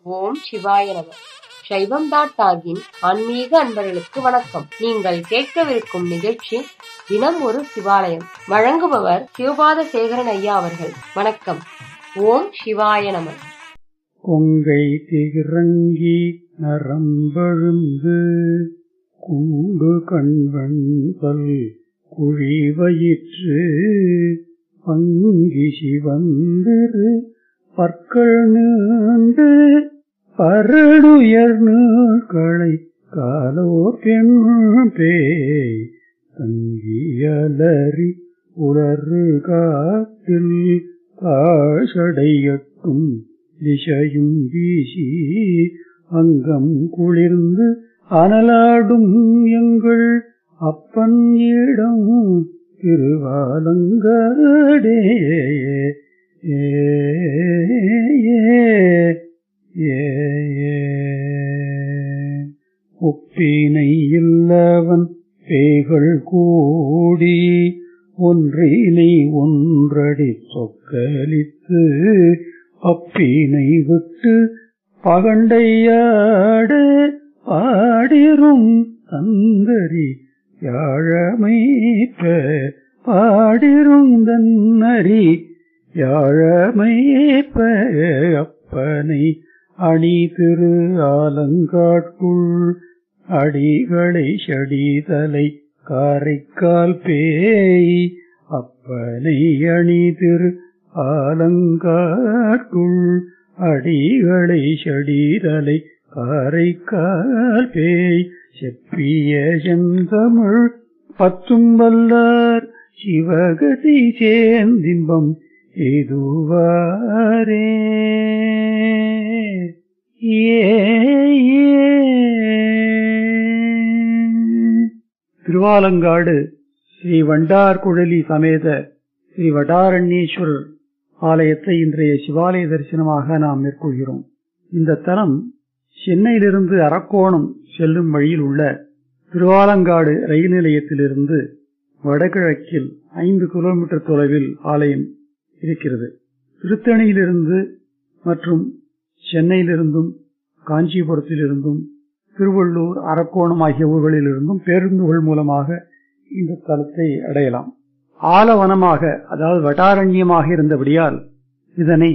ஓம் சிவாய நம சைவம் டாட் டாகின் ஆன்மீக அன்பர்களுக்கு வணக்கம் நீங்கள் கேட்கவிருக்கும் நிகழ்ச்சி தினம் ஒரு சிவாலயம் வழங்குபவர் சிவபாத சேகரன் ஐயா அவர்கள் வணக்கம் ஓம் சிவாய நம கொங்கை திகிறங்கி நரம்பழுந்து குண்டு கண்வன் பல் குழி வயிற்று பங்கி சிவந்திரு பற்கள் நீண்டு பரடுயர் நீழ்களை காலோர்கென் பேய் தங்கியலறி உலறு காத்தில் காசடையட்டும் திசையும் வீசி அங்கம் குளிர்ந்து அனலாடும் எங்கள் அப்பன் இடம் திருவாலங்காடே ஏ ஒப்பினை இல்லவன் பேய்கள் கூடி ஒன்றினை ஒன்றடி சொக்கலித்து அப்பினை விட்டு பகண்டையாட பாடிரும் தந்தரி யாழமைப்ப பாடிரும் தன்னரி யாழமைப்ப அப்பனை அணி திரு ஆலங்காட்குள் அடிகளை செடிதலை காரைக்கால் பேய் அப்பனை அணி திரு ஆலங்காட்குள் அடிகளை செடிதலை காரைக்கால் பேய் செப்பிய செந்தமிழ் பத்தும் வல்லார் சிவகதி சேந்தின்பம் எதுவாரே திருவாலங்காடு ஸ்ரீ வண்டார் குழலி சமேத ஸ்ரீ வடாரண்யேஸ்வரர் ஆலயத்தை இன்றைய சிவாலய தரிசனமாக நாம் மேற்கொள்கிறோம் இந்த தலம் சென்னையிலிருந்து அரக்கோணம் செல்லும் வழியில் உள்ள திருவாலங்காடு ரயில் நிலையத்திலிருந்து வடகிழக்கில் ஐந்து கிலோமீட்டர் தொலைவில் ஆலயம் இருக்கிறது திருத்தணியிலிருந்து மற்றும் சென்னையிலிருந்தும் காஞ்சிபுரத்திலிருந்தும் திருவள்ளூர் அரக்கோணம் ஆகிய ஊர்களிலிருந்தும் பேருந்துகள் மூலமாக இந்த தலத்தை அடையலாம் ஆலவனமாக அதாவது வட்டாரண்யமாக இருந்தபடியால் இதனை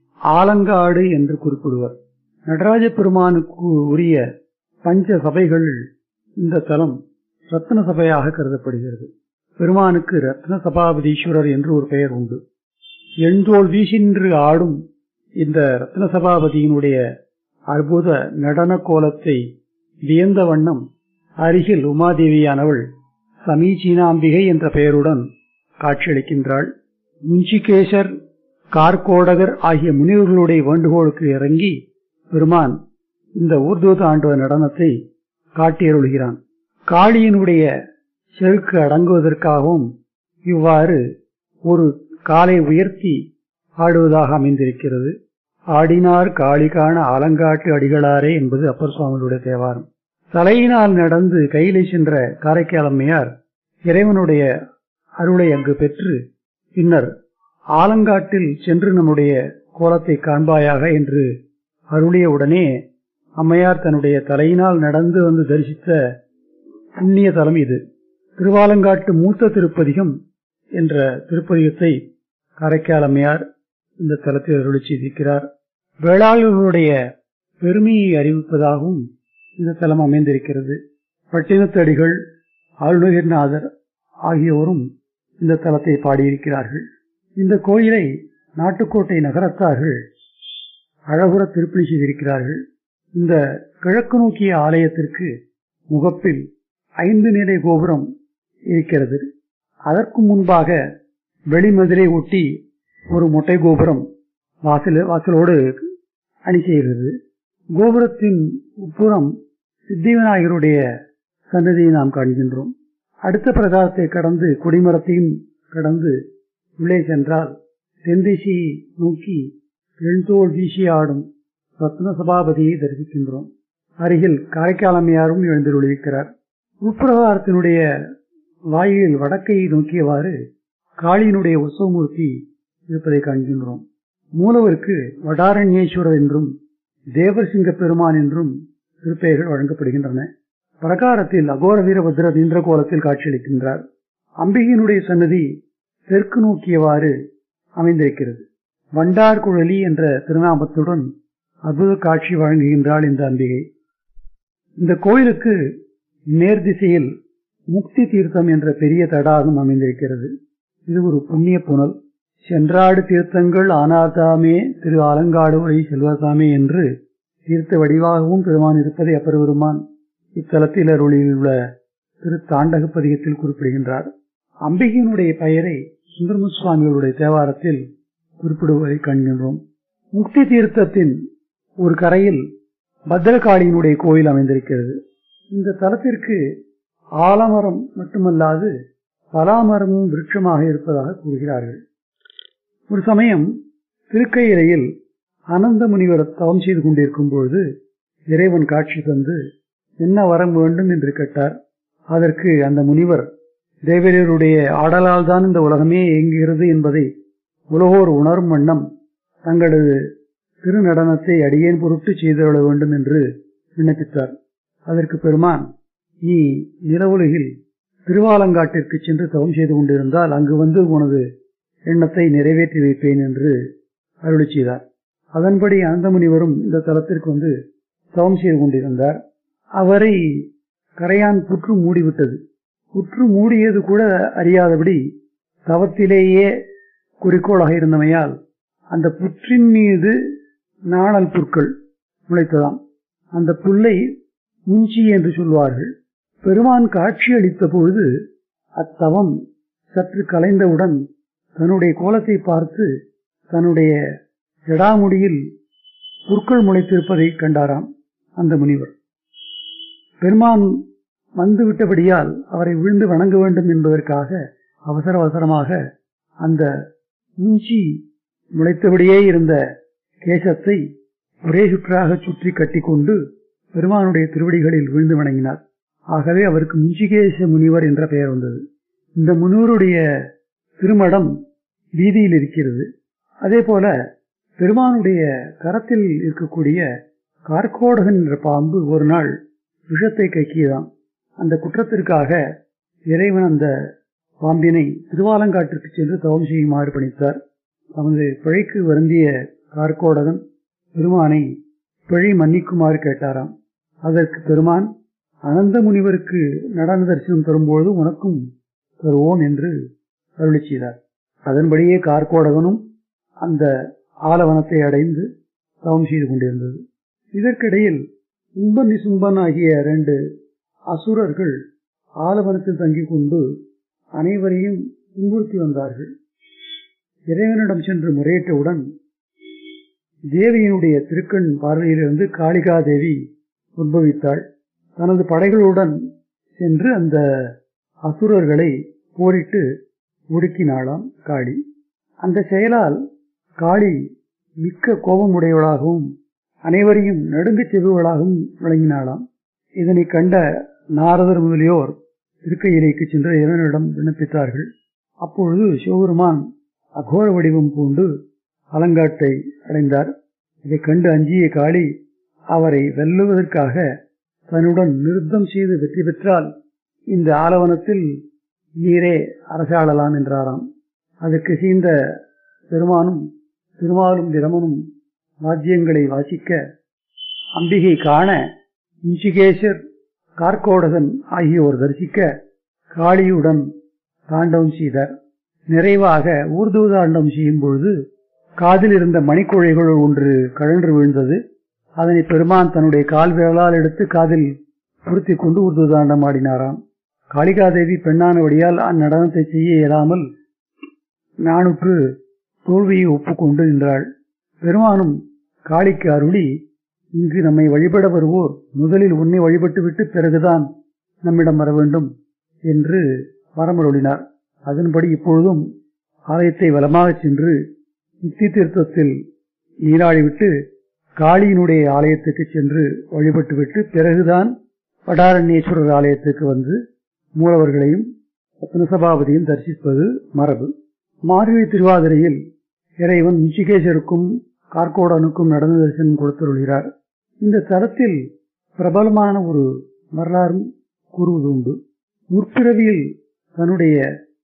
ஆலங்காடு என்று குறிப்பிடுவர் நடராஜ பெருமானுக்கு உரிய பஞ்ச சபைகள் இந்த தலம் ரத்ன சபையாக கருதப்படுகிறது பெருமானுக்கு ரத்ன சபாபதீஸ்வரர் என்று ஒரு பெயர் உண்டு எண்தோல் வீசின்று ஆடும் இந்த ரத்ன சபாபதியினுடைய அற்புத நடன கோலத்தை வியந்த வண்ணம் அருகில் உமாதேவியானவள் சமீச்சீனாம்பிகை என்ற பெயருடன் காட்சியளிக்கின்றாள் முஞ்சிகேசர் கார்கோடகர் ஆகிய முனிவர்களுடைய வேண்டுகோளுக்கு இறங்கி பெருமான் இந்த ஊர்தூத ஆண்டவ நடனத்தை காட்டியருள்கிறான் காளியினுடைய செருக்கு அடங்குவதற்காகவும் இவ்வாறு ஒரு காலை உயர்த்தி ஆடுவதாக அமைந்திருக்கிறது ஆடினார் காளி காண ஆலங்காட்டு அடிகளாரே என்பது அப்பர் சுவாமியுடைய தேவாரம் தலையினால் நடந்து கையிலை சென்ற காரைக்காலம்மையார் இறைவனுடைய அருளை அங்கு பெற்று பின்னர் ஆலங்காட்டில் சென்று நம்முடைய கோலத்தை காண்பாயாக என்று அருளிய உடனே அம்மையார் தன்னுடைய தலையினால் நடந்து வந்து தரிசித்த புண்ணிய தலம் இது திருவாலங்காட்டு மூத்த திருப்பதிகம் என்ற திருப்பதிகத்தை காரைக்கால் அம்மையார் இந்த தலத்தில் அருளி செய்திருக்கிறார் வேளாளர்களுடைய பெருமையை அறிவிப்பதாகவும் இந்த தலம் அமைந்திருக்கிறது பட்டினத்தடிகள் ஆளுநர்நாதர் ஆகியோரும் இந்த தலத்தை பாடியிருக்கிறார்கள் இந்த கோயிலை நாட்டுக்கோட்டை நகரத்தார்கள் அழகுற திருப்பணி செய்திருக்கிறார்கள் இந்த கிழக்கு நோக்கிய ஆலயத்திற்கு முகப்பில் ஐந்து நிலை கோபுரம் இருக்கிறது அதற்கு முன்பாக வெளிமதிலை ஒட்டி ஒரு மொட்டை கோபுரம் வாசல் வாசலோடு அணி செய்கிறது கோபுரத்தின் உட்புறம் சித்திவிநாயகருடைய சன்னதியை நாம் காண்கின்றோம் அடுத்த பிரகாரத்தை கடந்து கொடிமரத்தையும் கடந்து உள்ளே சென்றால் தென்திசையை நோக்கி எழுந்தோல் வீசி ஆடும் ரத்ன சபாபதியை தரிசிக்கின்றோம் அருகில் காரைக்காலமையாரும் எழுந்திருக்கிறார் உட்பிரகாரத்தினுடைய வாயில் வடக்கை நோக்கியவாறு காளியினுடைய உற்சவமூர்த்தி இருப்பதை காண்கின்றோம் மூலவருக்கு வடாரண்யேஸ்வரர் என்றும் தேவசிங்க பெருமான் என்றும் திருப்பெயர்கள் வழங்கப்படுகின்றன பிரகாரத்தில் அகோர வீரபத்ரர் நின்ற கோலத்தில் காட்சியளிக்கின்றார் அம்பிகையினுடைய சன்னதி தெற்கு நோக்கியவாறு அமைந்திருக்கிறது வண்டார் குழலி என்ற திருநாமத்துடன் அற்புத காட்சி வழங்குகின்றாள் இந்த அம்பிகை இந்த கோயிலுக்கு நேர்திசையில் முக்தி தீர்த்தம் என்ற பெரிய தடாகம் அமைந்திருக்கிறது இது ஒரு புண்ணிய புனல் சென்றாடு தீர்த்தங்கள் ஆனாதாமே திரு ஆலங்காடு உரை செல்வசாமி என்று தீர்த்த வடிவாகவும் பெருமான் இருப்பதை அப்பெருமான் இத்தலத்தில் அருளில் உள்ள திரு தாண்டக பதிகத்தில் குறிப்பிடுகின்றார் அம்பிகையினுடைய பெயரை சுந்தரமு சுவாமிகளுடைய தேவாரத்தில் குறிப்பிடுவதை காண்கின்றோம் முக்தி தீர்த்தத்தின் ஒரு கரையில் பத்ரகாளியினுடைய கோயில் அமைந்திருக்கிறது இந்த தலத்திற்கு ஆலமரம் மட்டுமல்லாது பலாமரமும் விருட்சமாக இருப்பதாக கூறுகிறார்கள் ஒரு சமயம் திருக்கையிலையில் அனந்த முனிவர் தவம் செய்து கொண்டிருக்கும் பொழுது இறைவன் காட்சி தந்து என்ன வரம் வேண்டும் என்று கேட்டார் அதற்கு அந்த முனிவர் தேவரருடைய ஆடலால் தான் இந்த உலகமே இயங்குகிறது என்பதை உலகோர் உணரும் வண்ணம் தங்களது திருநடனத்தை அடியேன் பொருட்டு செய்துவிட வேண்டும் என்று விண்ணப்பித்தார் அதற்கு பெருமான் நீ நிலவுலகில் திருவாலங்காட்டிற்கு சென்று தவம் செய்து கொண்டிருந்தால் அங்கு வந்து உனது எண்ணத்தை நிறைவேற்றி வைப்பேன் என்று அருளி செய்தார் அதன்படி அந்த முனிவரும் இந்த தலத்திற்கு வந்து தவம் செய்து கொண்டிருந்தார் அவரை கரையான் புற்று மூடிவிட்டது புற்று மூடியது கூட அறியாதபடி தவத்திலேயே குறிக்கோளாக இருந்தமையால் அந்த புற்றின் மீது நாணல் புற்கள் முளைத்ததாம் அந்த புல்லை முஞ்சி என்று சொல்வார்கள் பெருமான் காட்சி அளித்த பொழுது அத்தவம் சற்று கலைந்தவுடன் தன்னுடைய கோலத்தை பார்த்து தன்னுடைய ஜடாமுடியில் புற்கள் முளைத்திருப்பதை கண்டாராம் அந்த முனிவர் பெருமான் வந்துவிட்டபடியால் அவரை விழுந்து வணங்க வேண்டும் என்பதற்காக அவசர அவசரமாக அந்த மூச்சி முளைத்தபடியே இருந்த கேசத்தை ஒரே சுற்றாக சுற்றி கட்டிக்கொண்டு பெருமானுடைய திருவடிகளில் விழுந்து வணங்கினார் ஆகவே அவருக்கு முஞ்சிகேச முனிவர் என்ற பெயர் வந்தது இந்த முனிவருடைய திருமடம் வீதியில் இருக்கிறது அதே போல பெருமானுடைய கரத்தில் இருக்கக்கூடிய கார்கோடகன் என்ற பாம்பு ஒரு நாள் விஷத்தை கைக்கியதாம் அந்த குற்றத்திற்காக இறைவன் அந்த பாம்பினை திருவாலங்காட்டிற்கு சென்று தவம் செய்யுமாறு பணித்தார் தமது பிழைக்கு வருந்திய கார்கோடகன் பெருமானை பிழை மன்னிக்குமாறு கேட்டாராம் அதற்கு பெருமான் அனந்த முனிவருக்கு நடன தரிசனம் தரும்போது உனக்கும் தருவோம் என்று அருளி செய்தார் அதன்படியே கார்கோடகனும் அந்த ஆலவனத்தை அடைந்து தவம் செய்து கொண்டிருந்தது இதற்கிடையில் உம்பன் நிசும்பன் ஆகிய இரண்டு அசுரர்கள் ஆலவனத்தில் தங்கிக் கொண்டு அனைவரையும் துன்புறுத்தி வந்தார்கள் இறைவனிடம் சென்று முறையிட்டவுடன் தேவியினுடைய திருக்கண் பார்வையிலிருந்து காளிகா தேவி உத்பவித்தாள் தனது படைகளுடன் சென்று அந்த அசுரர்களை போரிட்டு ஒடுக்கினாளாம் காளி அந்த செயலால் காளி மிக்க கோபமுடையவளாகவும் அனைவரையும் நடுங்கச் செல்வர்களாகவும் விளங்கினாளாம் இதனை கண்ட நாரதர் முதலியோர் திருக்கையிலைக்கு சென்று இறைவனிடம் விண்ணப்பித்தார்கள் அப்பொழுது சிவபெருமான் அகோர வடிவம் பூண்டு அலங்காட்டை அடைந்தார் இதை கண்டு அஞ்சிய காளி அவரை வெல்லுவதற்காக தன்னுடன் நிருத்தம் செய்து வெற்றி பெற்றால் இந்த ஆலவனத்தில் நீரே அரசாளலாம் என்றாராம் அதற்கு சீந்த பெருமானும் திருமாலும் பிரமனும் வாத்தியங்களை வாசிக்க அம்பிகை காண இஞ்சிகேசர் கார்கோடகன் ஆகியோர் தரிசிக்க காளியுடன் தாண்டவம் செய்தார் நிறைவாக ஊர்தூதாண்டம் செய்யும் பொழுது காதில் இருந்த மணிக்குழைகள் ஒன்று கழன்று விழுந்தது அதனை பெருமான் தன்னுடைய கால் விரலால் எடுத்து காதில் பொருத்தி கொண்டு ஊர்தூதாண்டம் ஆடினாராம் காளிகாதேவி பெண்ணானபடியால் அந்நடனத்தை செய்ய இயலாமல் நானுற்று தோல்வியை ஒப்புக்கொண்டு நின்றாள் பெருமானும் காளிக்கு அருளி இங்கு நம்மை வழிபட வருவோர் முதலில் உன்னை வழிபட்டுவிட்டு பிறகுதான் நம்மிடம் வர வேண்டும் என்று வரமருளினார் அதன்படி இப்பொழுதும் ஆலயத்தை வலமாக சென்று முக்தி தீர்த்தத்தில் நீராடிவிட்டு காளியினுடைய ஆலயத்துக்கு சென்று வழிபட்டுவிட்டு பிறகுதான் வடாரண்யேஸ்வரர் ஆலயத்துக்கு வந்து மூலவர்களையும் ரத்னசபாபதியும் தரிசிப்பது மரபு மார்கழி திருவாதிரையில் இறைவன் முச்சிகேசருக்கும் கார்கோடனுக்கும் நடன தரிசனம் கொடுத்துள்ளார் இந்த தரத்தில் பிரபலமான ஒரு வரலாறும் கூறுவது உண்டு முற்பிறவியில் தன்னுடைய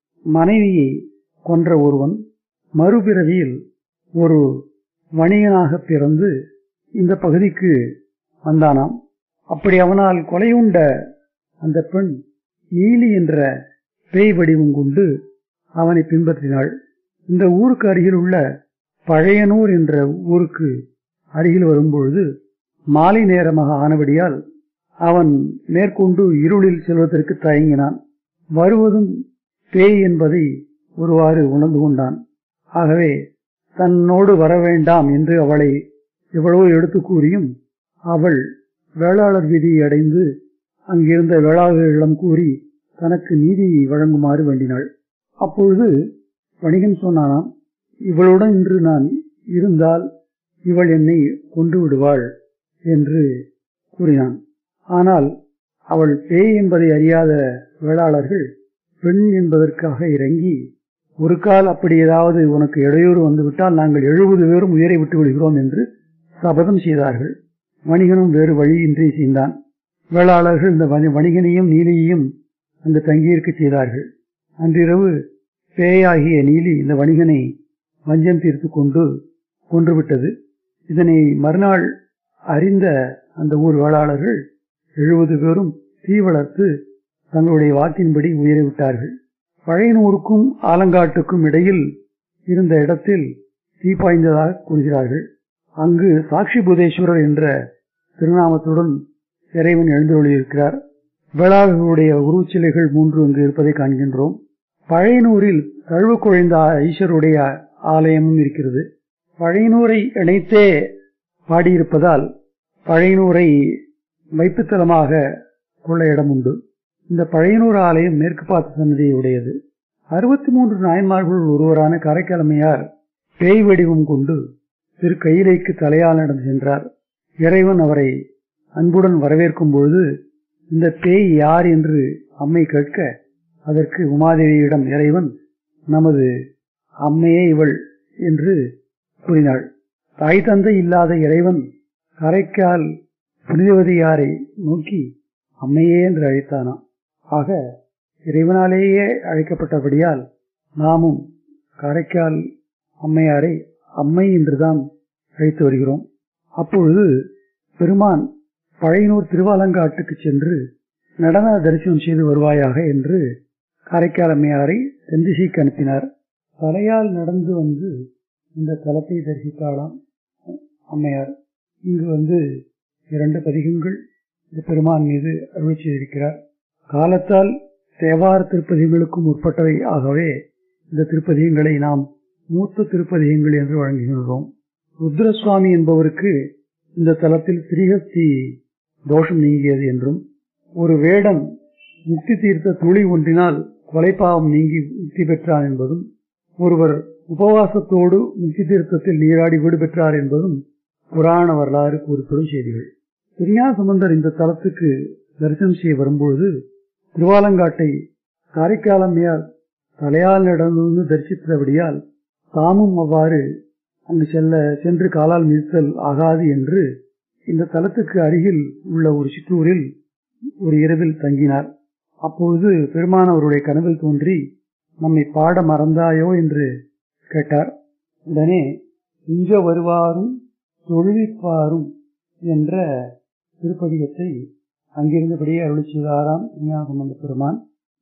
மனைவியை கொன்ற ஒருவன் மறுபிறவியில் ஒரு வணிகனாக பிறந்து இந்த பகுதிக்கு வந்தானாம் அப்படி அவனால் கொலையுண்ட அந்த பெண் ஈலி என்ற பேய் வடிவம் கொண்டு அவனை பின்பற்றினாள் இந்த ஊருக்கு அருகில் உள்ள பழையனூர் என்ற ஊருக்கு அருகில் வரும்பொழுது மாலை நேரமாக ஆனபடியால் அவன் மேற்கொண்டு இருளில் செல்வதற்கு தயங்கினான் வருவதும் பேய் என்பதை ஒருவாறு உணர்ந்து கொண்டான் ஆகவே தன்னோடு வர வேண்டாம் என்று அவளை எவ்வளவோ எடுத்து கூறியும் அவள் வேளாளர் வீதியை அடைந்து அங்கிருந்த வேளாளர்களிடம் கூறி தனக்கு நீதியை வழங்குமாறு வேண்டினாள் அப்பொழுது வணிகன் சொன்னானாம் இவளுடன் இன்று நான் இருந்தால் இவள் என்னை கொண்டு விடுவாள் என்று கூறினான் ஆனால் அவள் பேய் என்பதை அறியாத வேளாளர்கள் பெண் என்பதற்காக இறங்கி ஒரு கால் அப்படி ஏதாவது உனக்கு இடையூறு வந்துவிட்டால் நாங்கள் எழுபது பேரும் உயிரை விட்டு விடுகிறோம் என்று சபதம் செய்தார்கள் வணிகனும் வேறு வழியின்றி செய்தான் வேளாளர்கள் இந்த வணிகனையும் நீலியையும் அங்கு தங்கியிருக்க செய்தார்கள் அன்றிரவு பேயாகிய நீலி இந்த வணிகனை வஞ்சம் தீர்த்து கொண்டு கொன்றுவிட்டது இதனை மறுநாள் அறிந்த அந்த ஊர் வேளாளர்கள் எழுபது பேரும் தீ வளர்த்து தங்களுடைய வாக்கின்படி உயிரை விட்டார்கள் பழையனூருக்கும் ஆலங்காட்டுக்கும் இடையில் இருந்த இடத்தில் தீ பாய்ந்ததாக கூறுகிறார்கள் அங்கு சாட்சி புதேஸ்வரர் என்ற திருநாமத்துடன் இறைவன் எழுந்தொழியிருக்கிறார் வேளாளர்களுடைய உருவச்சிலைகள் மூன்று அங்கு இருப்பதை காண்கின்றோம் பழையனூரில் தழுவு குழைந்த ஈஸ்வருடைய ஆலயமும் இருக்கிறது பழையனூரை இணைத்தே பாடியிருப்பதால் பழையனூரை வைப்புத்தலமாக கொள்ள இடம் உண்டு இந்த பழையனூர் ஆலயம் மேற்கு பார்த்த சன்னதியை உடையது அறுபத்தி மூன்று நாயன்மார்கள் ஒருவரான காரைக்கிழமையார் பேய் வடிவம் கொண்டு திரு கையிலைக்கு தலையால் நடந்து சென்றார் இறைவன் அவரை அன்புடன் வரவேற்கும் பொழுது இந்த பேய் யார் என்று அம்மை கேட்க அதற்கு உமாதேவியிடம் இறைவன் நமது அம்மையே இவள் என்று கூறினாள் தாய் தந்தை இல்லாத இறைவன் கரைக்கால் புனிதவதியாரை நோக்கி அம்மையே என்று அழைத்தானாம் ஆக இறைவனாலேயே அழைக்கப்பட்டபடியால் நாமும் காரைக்கால் அம்மையாரை அம்மை என்றுதான் அழைத்து வருகிறோம் அப்பொழுது பெருமான் பழையனூர் திருவாலங்காட்டுக்கு சென்று நடன தரிசனம் செய்து வருவாயாக என்று காரைக்கால் அம்மையாரை தென்திசைக்கு அனுப்பினார் தலையால் நடந்து வந்து இந்த தலத்தை தரிசித்தாளாம் அம்மையார் இங்கு வந்து இரண்டு பதிகங்கள் இந்த பெருமான் மீது அருள் செய்திருக்கிறார் காலத்தால் தேவார திருப்பதிகளுக்கும் உட்பட்டவை ஆகவே இந்த திருப்பதிகங்களை நாம் மூத்த திருப்பதிகங்கள் என்று வழங்குகின்றோம் ருத்ரசுவாமி என்பவருக்கு இந்த தலத்தில் திரிகஸ்தி தோஷம் நீங்கியது என்றும் ஒரு வேடம் முக்தி தீர்த்த துளி ஒன்றினால் கொலைப்பாவம் நீங்கி முக்தி பெற்றான் என்பதும் ஒருவர் உபவாசத்தோடு முக்தி தீர்த்தத்தில் நீராடி வீடு பெற்றார் என்பதும் புராண வரலாறு கூறப்படும் செய்திகள் திருஞாசம்பந்தர் இந்த தலத்துக்கு தரிசனம் செய்ய வரும்பொழுது திருவாலங்காட்டை காரைக்காலம்மையால் தலையால் நடந்து தரிசித்தபடியால் தாமும் அவ்வாறு அங்கு செல்ல சென்று காலால் மிதித்தல் ஆகாது என்று இந்த தலத்துக்கு அருகில் உள்ள ஒரு சிற்றூரில் ஒரு இரவில் தங்கினார் அப்பொழுது பெருமான் அவருடைய கனவில் தோன்றி நம்மை பாட மறந்தாயோ என்று கேட்டார் உடனே இங்க வருவாரும் தொழுவிப்பாரும் என்ற திருப்பதிகத்தை அங்கிருந்தபடியே அருள் செய்தாராம் விஞ்ஞானசம்பந்த பெருமான்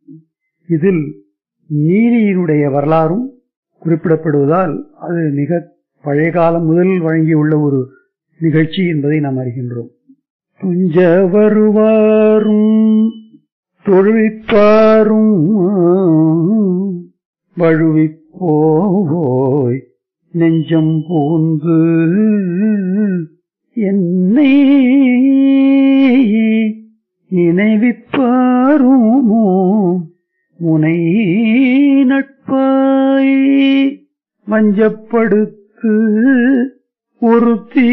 இதில் நீதியினுடைய வரலாறும் குறிப்பிடப்படுவதால் அது மிக பழைய காலம் முதல் வழங்கியுள்ள ஒரு நிகழ்ச்சி என்பதை நாம் அறிகின்றோம் துஞ்ச வருவாரும் தொழுவிப்பாரும் வழுவிப்போய் நெஞ்சம் பூந்து என்னை நினைவிப்பாரும் முனை நட்பாய் வஞ்சப்படுத்து ஒருத்தி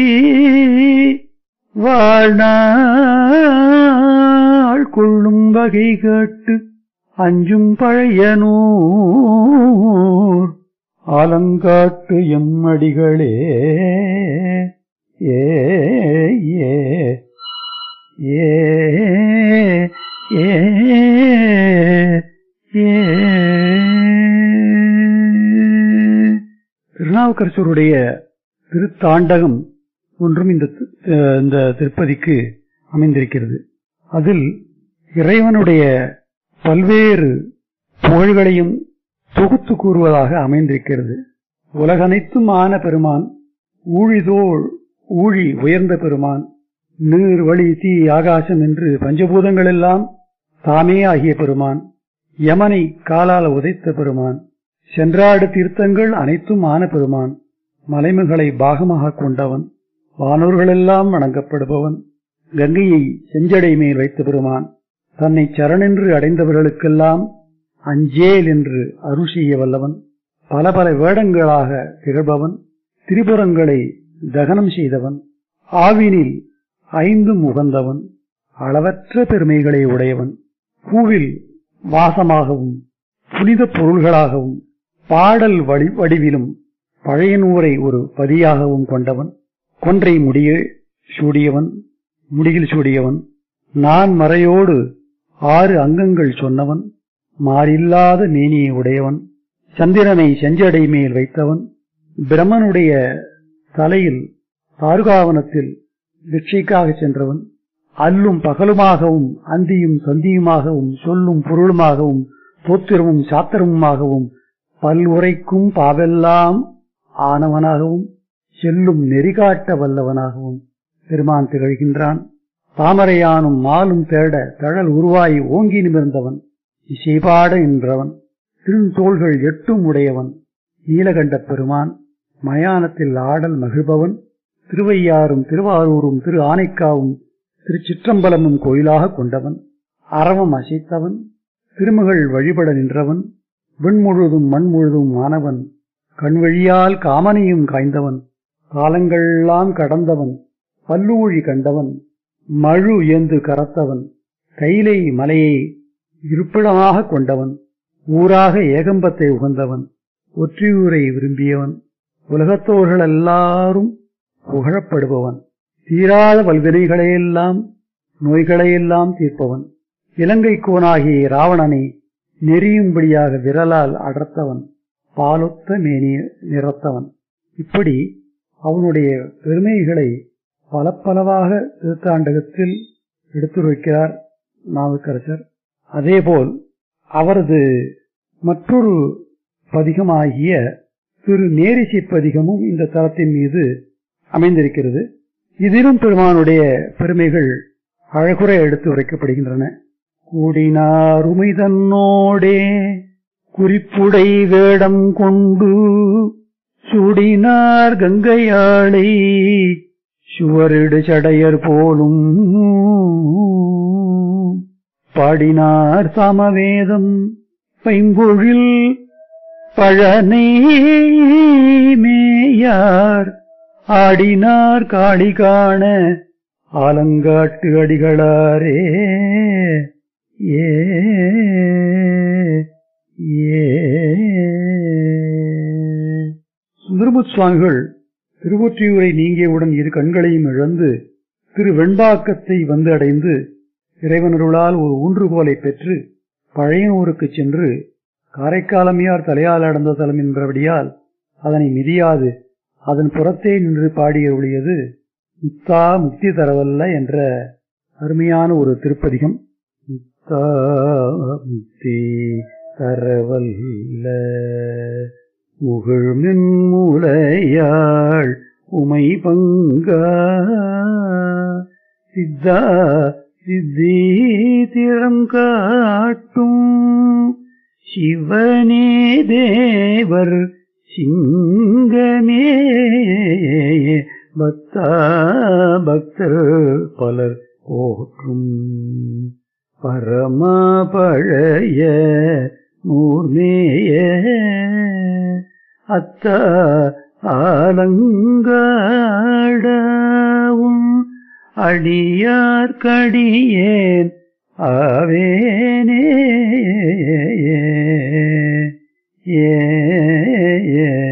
வாழ்நாள் கொள்ளும் வகை கேட்டு அஞ்சும் பழையனூர் ஆலங்காட்டு எம்மடிகளே ஏ ஏ ஏ ஏ ஏ திருநாவுக்கரசருடைய திருத்தாண்டகம் ஒன்றும் இந்த தி- அஹ் இந்த திருப்பதிக்கு அமைந்திருக்கிறது அதில் இறைவனுடைய பல்வேறு புகழ்களையும் தொகுத்து கூறுவதாக அமைந்திருக்கிறது உலகனைத்தும் ஆன பெருமான் ஊழிதோள் ஊழி உயர்ந்த பெருமான் நீர் வழி தீ ஆகாசம் என்று பஞ்சபூதங்கள் எல்லாம் தாமே ஆகிய பெருமான் யமனை காலால் உதைத்த பெருமான் சென்றாடு தீர்த்தங்கள் அனைத்தும் ஆன பெருமான் மலைமகளை பாகமாக கொண்டவன் வானோர்களெல்லாம் வணங்கப்படுபவன் கங்கையை செஞ்சடை மேல் வைத்த பெருமான் தன்னை சரணென்று அடைந்தவர்களுக்கெல்லாம் அஞ்சேல் என்று அருள் செய்ய வல்லவன் பல பல வேடங்களாக திகழ்பவன் திரிபுரங்களை தகனம் செய்தவன் ஆவினில் ஐந்தும் உகந்தவன் அளவற்ற பெருமைகளை உடையவன் பூவில் வாசமாகவும் புனித பொருள்களாகவும் பாடல் வடி வடிவிலும் பழையனூரை ஒரு பதியாகவும் கொண்டவன் கொன்றை முடிய சூடியவன் முடியில் சூடியவன் நான் மறையோடு ஆறு அங்கங்கள் சொன்னவன் மாறில்லாத மேனியை உடையவன் சந்திரனை செஞ்சடை மேல் வைத்தவன் பிரம்மனுடைய தலையில் தாருகாவனத்தில் பிக்ஷைக்காக சென்றவன் அல்லும் பகலுமாகவும் அந்தியும் சந்தியுமாகவும் சொல்லும் பொருளுமாகவும் தோத்திரமும் சாத்திரமுமாகவும் பல்வுரைக்கும் பாவெல்லாம் ஆனவனாகவும் செல்லும் நெறிகாட்ட வல்லவனாகவும் பெருமான் திகழ்கின்றான் தாமரையானும் மாலும் தேட தழல் உருவாய் ஓங்கி நிமிர்ந்தவன் இசைபாட என்றவன் திருந்தோள்கள் எட்டும் உடையவன் நீலகண்ட பெருமான் மயானத்தில் ஆடல் மகிழ்பவன் திருவையாறும் திருவாரூரும் திரு ஆனைக்காவும் திருச்சிற்றம்பலமும் கோயிலாக கொண்டவன் அறவம் அசைத்தவன் திருமகள் வழிபட நின்றவன் விண்முழுதும் மண் முழுதும் ஆனவன் கண்வழியால் காமனையும் காய்ந்தவன் காலங்களெல்லாம் கடந்தவன் பல்லூழி கண்டவன் மழு ஏந்து கரத்தவன் கைலை மலையை இருப்பிடமாக கொண்டவன் ஊராக ஏகம்பத்தை உகந்தவன் ஒற்றியூரை விரும்பியவன் உலகத்தோர்கள் எல்லாரும் புகழப்படுபவன் தீராத வல்வினைகளையெல்லாம் நோய்களையெல்லாம் தீர்ப்பவன் இலங்கை கோனாகிய ராவணனை நெறியும்படியாக விரலால் அடர்த்தவன் பாலொத்த மேனிய நிறத்தவன் இப்படி அவனுடைய பெருமைகளை பல பலவாக திருத்தாண்டகத்தில் எடுத்துரைக்கிறார் நாவுக்கரசர் அதேபோல் அவரது மற்றொரு பதிகமாகிய திரு நேரிசை பதிகமும் இந்த தளத்தின் மீது அமைந்திருக்கிறது இதிலும் பெருமானுடைய பெருமைகள் அழகுற எடுத்து உரைக்கப்படுகின்றன கூடினாருமை தன்னோடே குறிப்புடை வேடம் கொண்டு சூடினார் கங்கையாளை சுவரிடு சடையர் போலும் பாடினார் சமவேதம் பைம்பொழில் பழனை மேயார் ஆடினார் காளி காண ஆலங்காட்டு அடிகளாரே ஏ ஏ சுந்தரமுத் சுவாமிகள் திருவொற்றியூரை நீங்கியவுடன் இரு கண்களையும் இழந்து திரு வெண்பாக்கத்தை வந்து அடைந்து இறைவனருளால் ஒரு ஊன்றுகோலை பெற்று பழையனூருக்கு சென்று காரைக்காலமையார் தலையால் அடர்ந்த தலம் என்பபடியால் அதனை மிதியாது அதன் புறத்தே நின்று பாடியருளியது முத்தா முக்தி தரவல்ல என்ற அருமையான ஒரு திருப்பதிகம் முத்தா முக்தி தரவல்ல முகிழ்மின் மூளையாள் உமை பங்கா சித்தா சித்தி திறம் காட்டும் சிவனே தேவர் சிங்கமே பக்தா பக்தர் பலர் போற்றும் பரம பழைய நூர்மேய அத்த ஆலங்காடவும் அடியார்க்கடியேன் ஆவேனே ஏ ஏ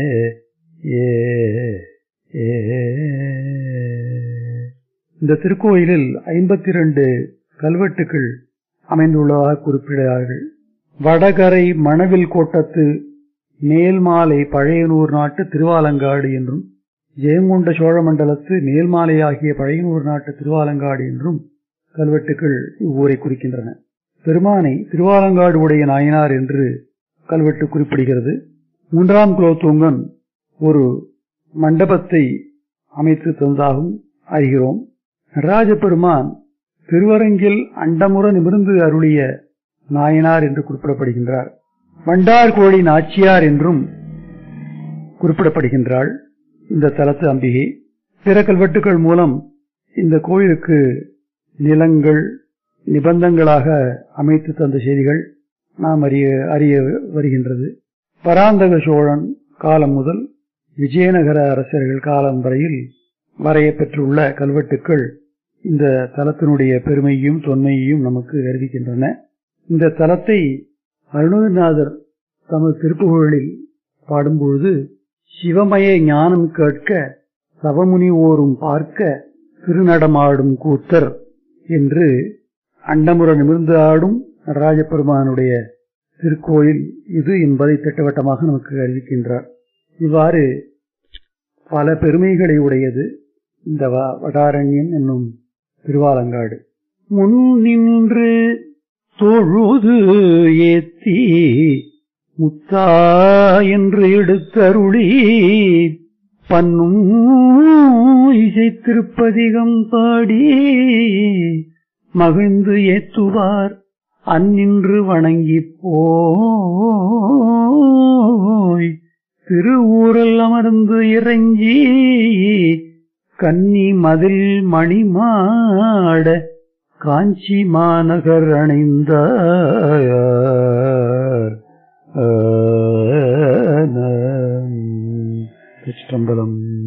இந்த திருக்கோயிலில் ஐம்பத்தி இரண்டு கல்வெட்டுகள் அமைந்துள்ளதாக குறிப்பிடுகிறார்கள் வடகரை மணவில் கோட்டத்து மேல்மாலை பழையனூர் நாட்டு திருவாலங்காடு என்றும் ஜெயங்கொண்ட சோழமண்டலத்து மேல்மாலை ஆகிய பழையனூர் நாட்டு திருவாலங்காடு என்றும் கல்வெட்டுகள் இவ்வூரை குறிக்கின்றன பெருமானை திருவாலங்காடு உடைய நாயனார் என்று கல்வெட்டு குறிப்பிடுகிறது மூன்றாம் குலோத்துங்கன் ஒரு மண்டபத்தை அமைத்து தந்ததாகவும் அறிகிறோம் நடராஜ பெருமான் திருவரங்கில் அண்டமுற நிமிர்ந்து அருளிய நாயனார் என்று குறிப்பிடப்படுகின்றார் வண்டார் கோழி நாச்சியார் என்றும் குறிப்பிடப்படுகின்றாள் இந்த தலத்து அம்பிகை பிற கல்வெட்டுகள் மூலம் இந்த கோயிலுக்கு நிலங்கள் நிபந்தங்களாக அமைத்து தந்த செய்திகள் நாம் அறிய அறிய வருகின்றது பராந்தக சோழன் காலம் முதல் விஜயநகர அரசர்கள் காலம் வரையில் வரையப்பெற்றுள்ள கல்வெட்டுக்கள் இந்த தலத்தினுடைய பெருமையும் தொன்மையையும் நமக்கு அறிவிக்கின்றன இந்த தலத்தை அருணகிரிநாதர் தமது திருப்புகழில் பாடும்பொழுது சிவமய ஞானம் கேட்க சவமுனி ஓரும் பார்க்க திருநடமாடும் கூத்தர் என்று அண்டமுற நிமிர்ந்து ஆடும் நடராஜ பெருமானுடைய திருக்கோயில் இது என்பதை திட்டவட்டமாக நமக்கு அறிவிக்கின்றார் இவ்வாறு பல பெருமைகளை உடையது இந்த வடாரண்யம் என்னும் திருவாலங்காடு முன் நின்று தொழுது ஏத்தி முத்தா என்று எடுத்தருளி பன்னும் இசை திருப்பதிகம் பாடி மகிழ்ந்து ஏத்துவார் அந்நின்று வணங்கி போய் திருவூரல் அமர்ந்து இறங்கி கன்னி மதில் மணிமாட காஞ்சி மாநகர் அணைந்த சிற்றம்பலம்